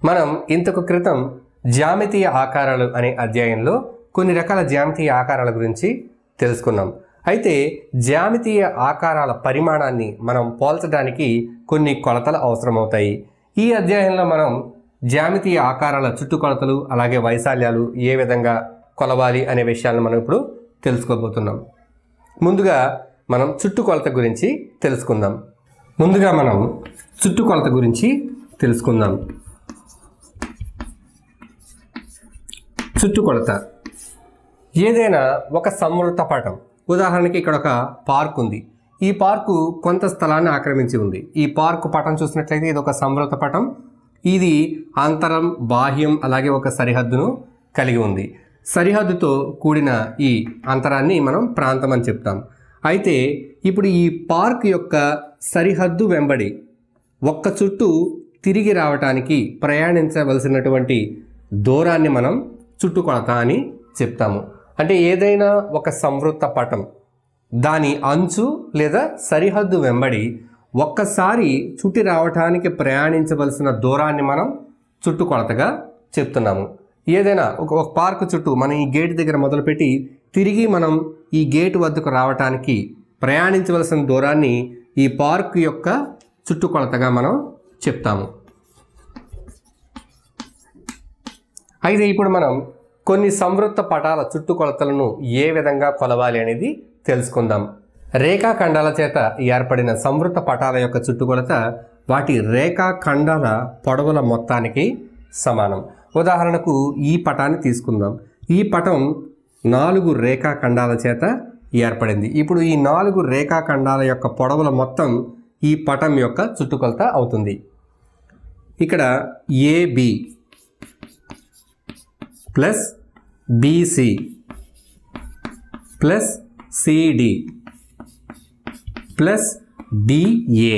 మనం ఇంతకు క్రితం జ్యామితీయ ఆకారాలు అనే అధ్యాయంలో కొన్ని రకాల జ్యామితీయ ఆకారాల గురించి తెలుసుకున్నాం అయితే జ్యామితీయ ఆకారాల పరిమాణాన్ని మనం పోల్చడానికి కొన్ని కొలతలు అవసరమవుతాయి ఈ అధ్యాయంలో మనం జ్యామితీయ ఆకారాల చుట్టుకొలతలు అలాగే వైశాల్యాలు ఏ విధంగా కొలవాలి అనే విషయాలను మనం ఇప్పుడు తెలుసుకోబోతున్నాం ముందుగా మనం చుట్టుకొలత గురించి తెలుసుకుందాం ముందుగా మనం చుట్టుకొలత గురించి తెలుసుకుందాం చుట్టుకొలత ఏదైనా ఒక సంవృత పటం ఉదాహరణకి ఇక్కడ ఒక పార్క్ ఉంది ఈ పార్కు కొంత స్థలాన్ని ఆక్రమించి ఉంది ఈ పార్కు పటం చూసినట్లయితే ఇది ఒక సంవృత పటం ఇది అంతరం బాహ్యం అలాగే ఒక సరిహద్దును కలిగి ఉంది సరిహద్దుతో కూడిన ఈ అంతరాన్ని మనం ప్రాంతం అని చెప్తాం అయితే ఇప్పుడు ఈ పార్క్ యొక్క సరిహద్దు వెంబడి ఒక్క చుట్టూ తిరిగి రావటానికి ప్రయాణించవలసినటువంటి దూరాన్ని మనం చుట్టుకొలత అని చెప్తాము అంటే ఏదైనా ఒక సంవృత్త పటం దాని అంచు లేదా సరిహద్దు వెంబడి ఒక్కసారి చుట్టి రావటానికి ప్రయాణించవలసిన దూరాన్ని మనం చుట్టుకొలతగా చెప్తున్నాము ఏదైనా ఒక ఒక పార్క్ చుట్టూ మనం ఈ గేట్ దగ్గర మొదలుపెట్టి తిరిగి మనం ఈ గేట్ వద్దకు రావటానికి ప్రయాణించవలసిన దూరాన్ని ఈ పార్క్ యొక్క చుట్టుకొలతగా మనం చెప్తాము అయితే ఇప్పుడు మనం కొన్ని సంవృత్త పటాల చుట్టుకొలతలను ఏ విధంగా కొలవాలి అనేది తెలుసుకుందాం రేఖాఖండాల చేత ఏర్పడిన సంవృత్త పటాల యొక్క చుట్టుకొలత వాటి రేఖాఖండాల పొడవుల మొత్తానికి సమానం ఉదాహరణకు ఈ పటాన్ని తీసుకుందాం ఈ పటం నాలుగు రేఖాఖండాల చేత ఏర్పడింది ఇప్పుడు ఈ నాలుగు రేఖాఖండాల యొక్క పొడవుల మొత్తం ఈ పటం యొక్క చుట్టుకొలత అవుతుంది ఇక్కడ AB plus BC plus CD plus DA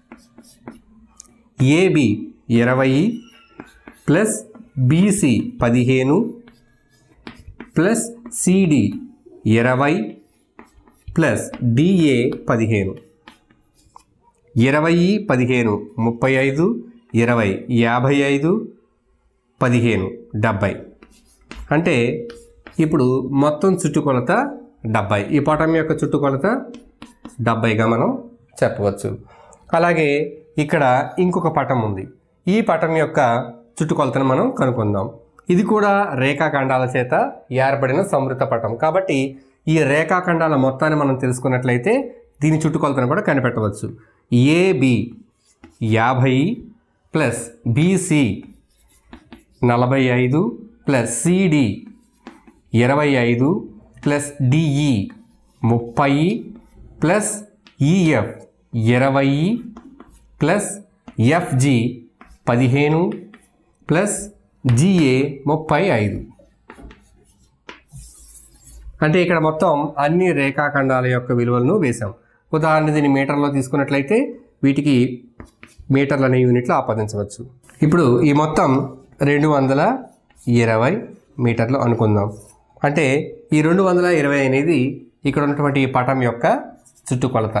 AB ఇరవై ప్లస్ బీసీ పదిహేను ప్లస్ సిడి ఇరవై ప్లస్ డిఏ పదిహేను ఇరవై పదిహేను ముప్పై ఐదు ఇరవై యాభై ఐదు పదిహేను డెబ్బై అంటే ఇప్పుడు మొత్తం చుట్టుకొలత డెబ్బై ఈ పటం యొక్క చుట్టుకొలత డెబ్బైగా మనం చెప్పవచ్చు అలాగే ఇక్కడ ఇంకొక పటం ఉంది ఈ పటం యొక్క చుట్టుకొలతను మనం కనుక్కుందాం ఇది కూడా రేఖాఖండాల చేత ఏర్పడిన సమృద్ధ పటం కాబట్టి ఈ రేఖాఖండాల మొత్తాన్ని మనం తెలుసుకున్నట్లయితే దీని చుట్టుకొలతను కూడా కనిపెట్టవచ్చు ఏబి యాభై ప్లస్ బీసీ నలభై ఐదు ప్లస్ సిడి ఇరవై ఐదు ప్లస్ డిఈ ముప్పై ప్లస్ ఈఎఫ్ ఇరవై ప్లస్ ఎఫ్జి పదిహేను ప్లస్ జిఏ ముప్పై ఐదు అంటే ఇక్కడ మొత్తం అన్ని రేఖాఖండాల యొక్క విలువలను వేశాం ఉదాహరణ దీన్ని మీటర్లో తీసుకున్నట్లయితే వీటికి మీటర్లు అనే యూనిట్లో ఆపాదించవచ్చు ఇప్పుడు ఈ మొత్తం రెండు వందల ఇరవై మీటర్లు అనుకుందాం అంటే ఈ రెండు వందల ఇరవై అనేది ఇక్కడ ఉన్నటువంటి ఈ పటం యొక్క చుట్టుకొలత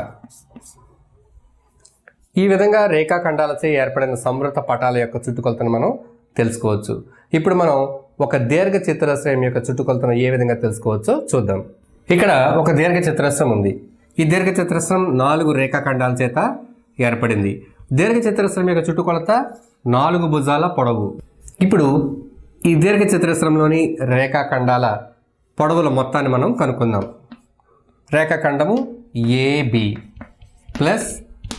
ఈ విధంగా రేఖాఖండాలచే ఏర్పడిన సమృద్ధ పటాల యొక్క చుట్టుకొలతను మనం తెలుసుకోవచ్చు ఇప్పుడు మనం ఒక దీర్ఘ చతురస్రం యొక్క చుట్టుకొలతను ఏ విధంగా తెలుసుకోవచ్చో చూద్దాం ఇక్కడ ఒక దీర్ఘ చతురస్రం ఉంది ఈ దీర్ఘ చతురస్రం నాలుగు రేఖాఖండాల చేత ఏర్పడింది దీర్ఘ చతురస్రం యొక్క చుట్టుకొలత నాలుగు భుజాల పొడవు ఇప్పుడు ఈ దీర్ఘ చతురస్రంలోని రేఖాఖండాల పొడవుల మొత్తాన్ని మనం కనుక్కుందాం రేఖాఖండము ఏబి ప్లస్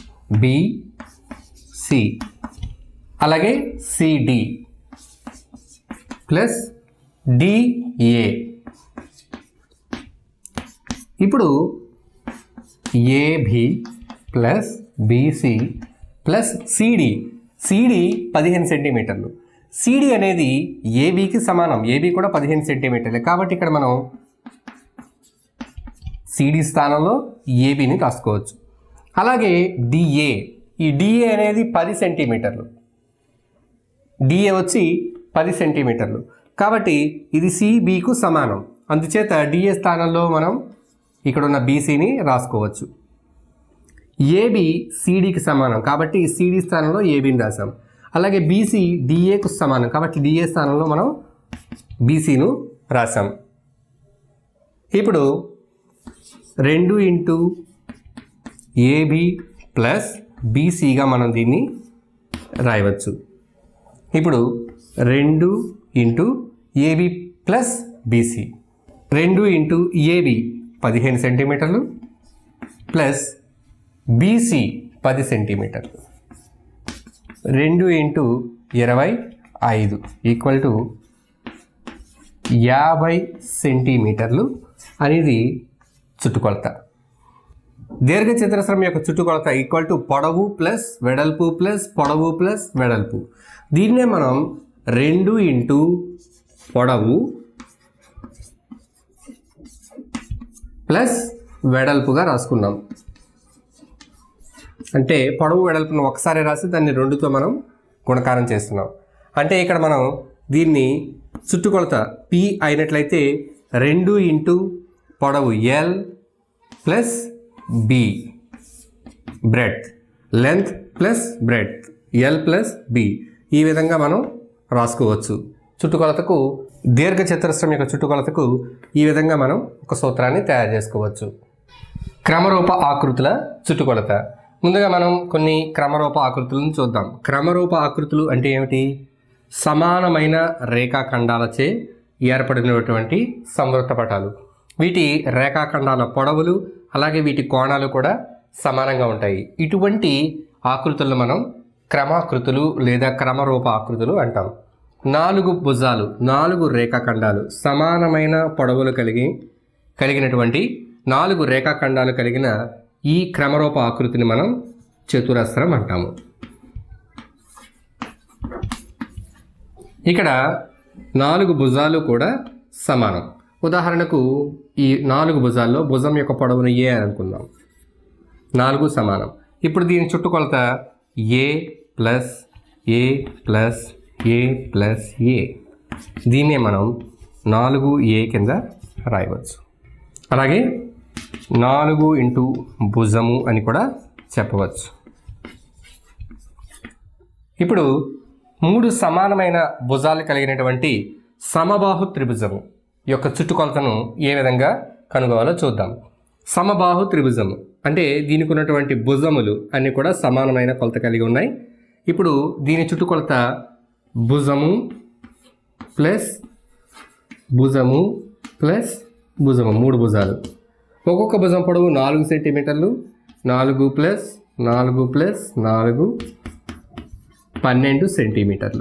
బిసి అలాగే సిడి ప్లస్ డిఏ ఇప్పుడు AB plus BC plus CD CD పదిహేను సెంటీమీటర్లు సిడి అనేది ఏబికి సమానం ఏబి కూడా పదిహేను సెంటీమీటర్లే కాబట్టి ఇక్కడ మనం సిడి స్థానంలో ఏబిని రాసుకోవచ్చు అలాగే డిఏ ఈ డిఏ అనేది పది సెంటీమీటర్లు డిఏ వచ్చి పది సెంటీమీటర్లు కాబట్టి ఇది సిబికు సమానం అందుచేత డిఏ స్థానంలో మనం ఇక్కడ ఉన్న బీసీని రాసుకోవచ్చు ఏబి సిడికి సమానం కాబట్టి సిడి స్థానంలో ఏబిని రాసాం అలాగే బీసీ డిఏకు సమానం కాబట్టి డిఏ స్థానంలో మనం బీసీను రాసాం ఇప్పుడు రెండు ఇంటూ ఏబి ప్లస్ బీసీగా మనం దీన్ని రాయవచ్చు ఇప్పుడు రెండు ఇంటూ ఏబి ప్లస్ బీసీ రెండు ఇంటూ ఏబి పదిహేను సెంటీమీటర్లు ప్లస్ బీసీ పది సెంటీమీటర్లు రెండు ఇంటూ ఇరవై ఐదు ఈక్వల్ టు యాభై సెంటీమీటర్లు అనేది చుట్టుకొలత దీర్ఘచతురస్రం యొక్క చుట్టుకొలత ఈక్వల్ టు పొడవు ప్లస్ వెడల్పు ప్లస్ పొడవు ప్లస్ వెడల్పు దీన్నే మనం రెండు ఇంటూ పొడవు ప్లస్ వెడల్పుగా రాసుకున్నాం అంటే పొడవు వెడల్పును ఒకసారి రాసి దాన్ని రెండుతో మనం గుణకారం చేస్తున్నాం అంటే ఇక్కడ మనం దీన్ని చుట్టుకొలత పి అయినట్లయితే రెండు ఇంటూ పొడవు L plus B breadth length plus breadth L plus B ఈ విధంగా మనం రాసుకోవచ్చు చుట్టుకొలతకు దీర్ఘ చతురస్రం యొక్క చుట్టుకొలతకు ఈ విధంగా మనం ఒక సూత్రాన్ని తయారు చేసుకోవచ్చు క్రమరూప ఆకృతుల చుట్టుకొలత ముందుగా మనం కొన్ని క్రమరూప ఆకృతులను చూద్దాం క్రమరూప ఆకృతులు అంటే ఏమిటి సమానమైన రేఖాఖండాలచే ఏర్పడినటువంటి సంవృత పటాలు వీటి రేఖాఖండాల పొడవులు అలాగే వీటి కోణాలు కూడా సమానంగా ఉంటాయి ఇటువంటి ఆకృతులను మనం క్రమాకృతులు లేదా క్రమరూప ఆకృతులు అంటాం నాలుగు భుజాలు నాలుగు రేఖాఖండాలు సమానమైన పొడవులు కలిగి కలిగినటువంటి నాలుగు రేఖాఖండాలు కలిగిన ఈ క్రమరూప ఆకృతిని మనం చతురస్రం అంటాము ఇక్కడ నాలుగు భుజాలు కూడా సమానం ఉదాహరణకు ఈ నాలుగు భుజాల్లో భుజం యొక్క పొడవును ఏ అని అనుకుందాం నాలుగు సమానం ఇప్పుడు దీని చుట్టుకొలత A plus A plus A plus A దీన్నే మనం నాలుగు ఏ కింద రాయవచ్చు అలాగే నాలుగు ఇంటూ భుజము అని కూడా చెప్పవచ్చు ఇప్పుడు మూడు సమానమైన భుజాలు కలిగినటువంటి సమబాహు త్రిభుజము యొక్క చుట్టుకొలతను ఏ విధంగా కనుగోవాలో చూద్దాం సమబాహు త్రిభుజము అంటే దీనికి ఉన్నటువంటి భుజములు అన్నీ కూడా సమానమైన కొలత కలిగి ఉన్నాయి ఇప్పుడు దీని చుట్టుకొలత భుజము ప్లస్ భుజము ప్లస్ భుజము మూడు భుజాలు ఒక్కొక్క భుజం పొడవు నాలుగు సెంటీమీటర్లు నాలుగు ప్లస్ నాలుగు ప్లస్ నాలుగు పన్నెండు సెంటీమీటర్లు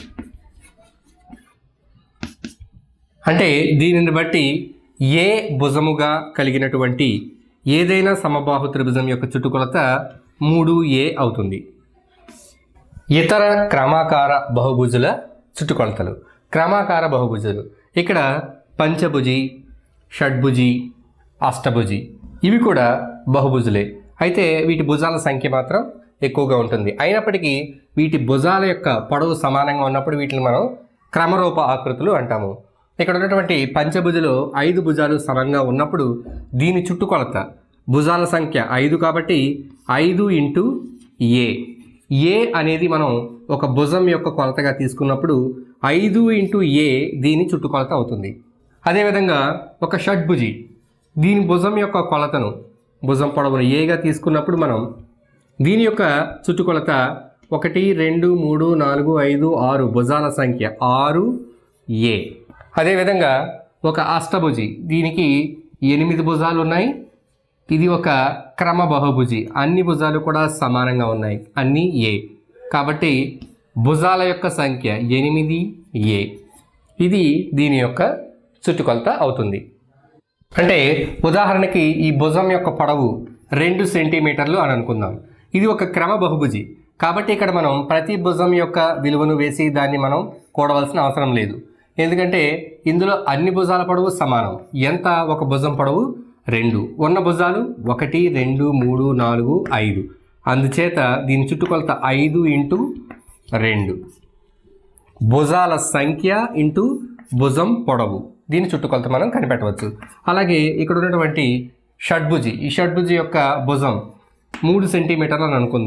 అంటే దీనిని బట్టి ఏ భుజముగా కలిగినటువంటి ఏదైనా సమబాహు త్రిభుజం యొక్క చుట్టుకొలత మూడు ఏ అవుతుంది ఇతర క్రమాకార బహుభుజుల చుట్టుకొలతలు క్రమాకార బహుభుజులు ఇక్కడ పంచభుజి షడ్భుజి అష్టభుజి ఇవి కూడా బహుభుజులే అయితే వీటి భుజాల సంఖ్య మాత్రం ఎక్కువగా ఉంటుంది అయినప్పటికీ వీటి భుజాల యొక్క పొడవు సమానంగా ఉన్నప్పుడు వీటిని మనం క్రమరూప ఆకృతులు అంటాము ఇక్కడ ఉన్నటువంటి పంచభుజులో ఐదు భుజాలు సమంగా ఉన్నప్పుడు దీని చుట్టుకొలత భుజాల సంఖ్య ఐదు కాబట్టి ఐదు ఇంటూ ఏ ఏ అనేది మనం ఒక భుజం యొక్క కొలతగా తీసుకున్నప్పుడు ఐదు ఇంటూ ఏ దీని చుట్టుకొలత అవుతుంది అదేవిధంగా ఒక షడ్భుజి దీని భుజం యొక్క కొలతను భుజం పొడవును ఏగా తీసుకున్నప్పుడు మనం దీని యొక్క చుట్టుకొలత ఒకటి రెండు మూడు నాలుగు ఐదు ఆరు భుజాల సంఖ్య ఆరు ఏ అదేవిధంగా ఒక అష్టభుజి దీనికి ఎనిమిది భుజాలు ఉన్నాయి ఇది ఒక క్రమ బహుభుజి అన్ని భుజాలు కూడా సమానంగా ఉన్నాయి అన్ని ఏ కాబట్టి భుజాల యొక్క సంఖ్య ఎనిమిది ఏ ఇది దీని యొక్క చుట్టుకొలత అవుతుంది అంటే ఉదాహరణకి ఈ భుజం యొక్క పొడవు రెండు సెంటీమీటర్లు అని అనుకుందాం ఇది ఒక క్రమ బహుభుజి కాబట్టి ఇక్కడ మనం ప్రతి భుజం యొక్క విలువను వేసి దాన్ని మనం కూడవలసిన అవసరం లేదు ఎందుకంటే ఇందులో అన్ని భుజాల పొడవు సమానం ఎంత ఒక భుజం పొడవు రెండు ఉన్న భుజాలు ఒకటి రెండు మూడు నాలుగు ఐదు అందుచేత దీని చుట్టుకొలత ఐదు ఇంటూ రెండు భుజాల సంఖ్య ఇంటూ భుజం పొడవు దీని చుట్టుకొలత మనం కనిపెట్టవచ్చు అలాగే ఇక్కడ ఉన్నటువంటి షడ్భుజి ఈ షడ్భుజి యొక్క భుజం మూడు సెంటీమీటర్లు అని అనుకుందాం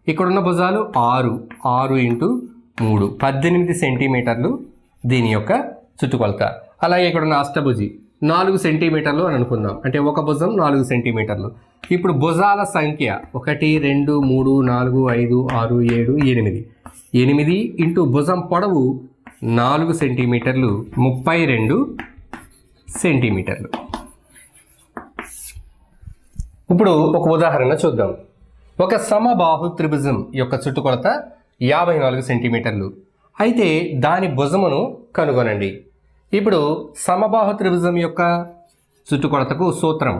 ఇక్కడున్న భుజాలు ఆరు ఆరు ఇంటూ మూడు పద్దెనిమిది సెంటీమీటర్లు దీని యొక్క చుట్టుకొలత అలాగే ఇక్కడున్న అష్టభుజి నాలుగు సెంటీమీటర్లు అని అనుకుందాం అంటే ఒక భుజం నాలుగు సెంటీమీటర్లు ఇప్పుడు భుజాల సంఖ్య ఒకటి రెండు మూడు నాలుగు ఐదు ఆరు ఏడు ఎనిమిది ఎనిమిది ఇంటూ భుజం పొడవు నాలుగు సెంటీమీటర్లు ముప్పై రెండు సెంటీమీటర్లు ఇప్పుడు ఒక ఉదాహరణ చూద్దాం ఒక సమబాహు త్రిభుజం యొక్క చుట్టుకొలత యాభై నాలుగు సెంటీమీటర్లు అయితే దాని భుజమును కనుగొనండి ఇప్పుడు సమబాహు త్రిభుజం యొక్క చుట్టుకొలతకు సూత్రం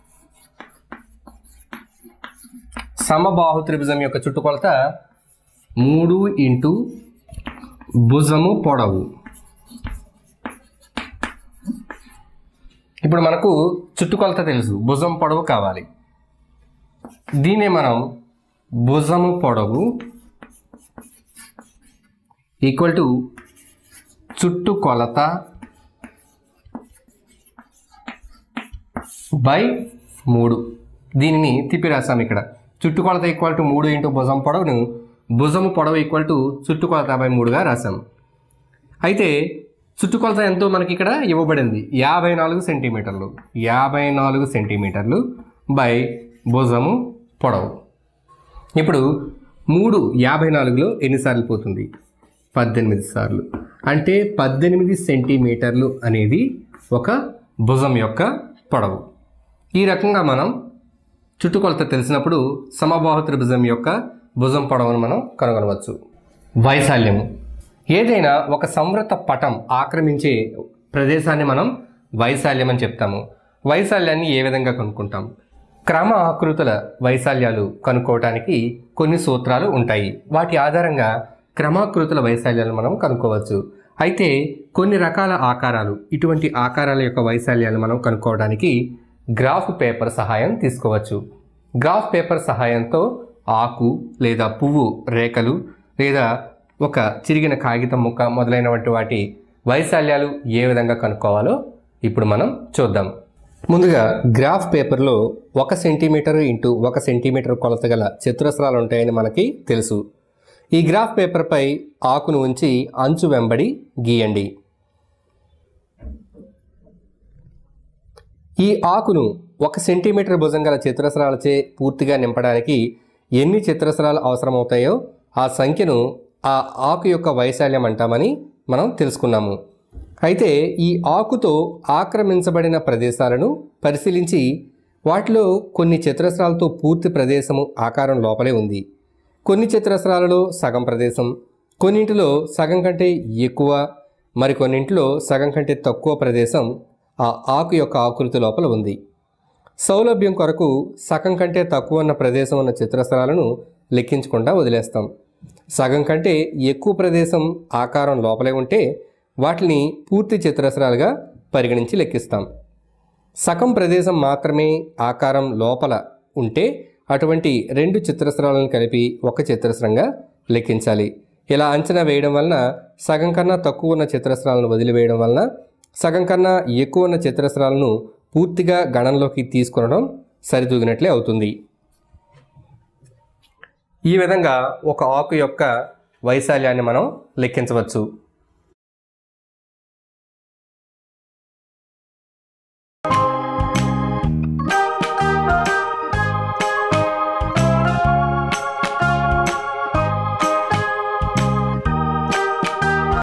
సమబాహు త్రిభుజం యొక్క చుట్టుకొలత మూడు ఇంటూ భుజము పొడవు ఇప్పుడు మనకు చుట్టుకొలత తెలుసు భుజం పొడవు కావాలి దీన్నే మనం భుజము పొడవు ఈక్వల్ టు చుట్టుకొలత బై మూడు దీనిని తిప్పి రాసాం ఇక్కడ చుట్టుకొలత ఈక్వల్ టు మూడు ఇంటూ భుజం పొడవును భుజము పొడవు ఈక్వల్ టు చుట్టుకొలత బై మూడుగా రాసాం అయితే చుట్టుకొలత ఎంతో మనకి ఇక్కడ ఇవ్వబడింది యాభై నాలుగు సెంటీమీటర్లు యాభై నాలుగు సెంటీమీటర్లు బై భుజము పొడవు ఇప్పుడు మూడు యాభై నాలుగులో ఎన్నిసార్లు పోతుంది పద్దెనిమిది సార్లు అంటే పద్దెనిమిది సెంటీమీటర్లు అనేది ఒక భుజం యొక్క పొడవు ఈ రకంగా మనం చుట్టుకొలత తెలిసినప్పుడు సమబాహు త్రిభుజం యొక్క భుజం పొడవును మనం కనుగొనవచ్చు వైశాల్యము ఏదైనా ఒక సంవృత పటం ఆక్రమించే ప్రదేశాన్ని మనం వైశాల్యం అని చెప్తాము వైశాల్యాన్ని ఏ విధంగా కనుక్కుంటాం క్రమ ఆకృతుల వైశాల్యాలు కనుక్కోవటానికి కొన్ని సూత్రాలు ఉంటాయి వాటి ఆధారంగా క్రమాకృతుల వైశాల్యాలను మనం కనుక్కోవచ్చు అయితే కొన్ని రకాల ఆకారాలు ఇటువంటి ఆకారాల యొక్క వైశాల్యాలను మనం కనుక్కోవడానికి గ్రాఫ్ పేపర్ సహాయం తీసుకోవచ్చు గ్రాఫ్ పేపర్ సహాయంతో ఆకు లేదా పువ్వు రేఖలు లేదా ఒక చిరిగిన కాగితం ముక్క మొదలైనటువంటి వాటి వైశాల్యాలు ఏ విధంగా కనుక్కోవాలో ఇప్పుడు మనం చూద్దాం ముందుగా గ్రాఫ్ పేపర్లో ఒక సెంటీమీటర్ ఇంటూ ఒక సెంటీమీటర్ కొలత గల చతురస్రాలు ఉంటాయని మనకి తెలుసు ఈ గ్రాఫ్ పేపర్పై ఆకును ఉంచి అంచు వెంబడి గీయండి ఈ ఆకును ఒక సెంటీమీటర్ భుజం గల చతురస్రాలచే పూర్తిగా నింపడానికి ఎన్ని చతురస్రాలు అవసరమవుతాయో ఆ సంఖ్యను ఆ ఆకు యొక్క వైశాల్యం అంటామని మనం తెలుసుకున్నాము అయితే ఈ ఆకుతో ఆక్రమించబడిన ప్రదేశాలను పరిశీలించి వాటిలో కొన్ని చతురస్రాలతో పూర్తి ప్రదేశము ఆకారం లోపలే ఉంది కొన్ని చతురస్రాలలో సగం ప్రదేశం కొన్నింటిలో సగం కంటే ఎక్కువ మరికొన్నింటిలో సగం కంటే తక్కువ ప్రదేశం ఆ ఆకు యొక్క ఆకృతి లోపల ఉంది సౌలభ్యం కొరకు సగం కంటే తక్కువ ఉన్న ప్రదేశం ఉన్న చతురస్రాలను లెక్కించకుండా వదిలేస్తాం సగం కంటే ఎక్కువ ప్రదేశం ఆకారం లోపలే ఉంటే వాటిని పూర్తి చతురస్రాలుగా పరిగణించి లెక్కిస్తాం సగం ప్రదేశం మాత్రమే ఆకారం లోపల ఉంటే అటువంటి రెండు చతురస్రాలను కలిపి ఒక చతురస్రంగా లెక్కించాలి ఇలా అంచనా వేయడం వలన సగం కన్నా తక్కువ ఉన్న చతురస్రాలను వదిలివేయడం వలన సగం కన్నా ఎక్కువ ఉన్న చతురస్రాలను పూర్తిగా గణంలోకి తీసుకొనడం సరితూగినట్లే అవుతుంది ఈ విధంగా ఒక ఆకు యొక్క వైశాల్యాన్ని మనం లెక్కించవచ్చు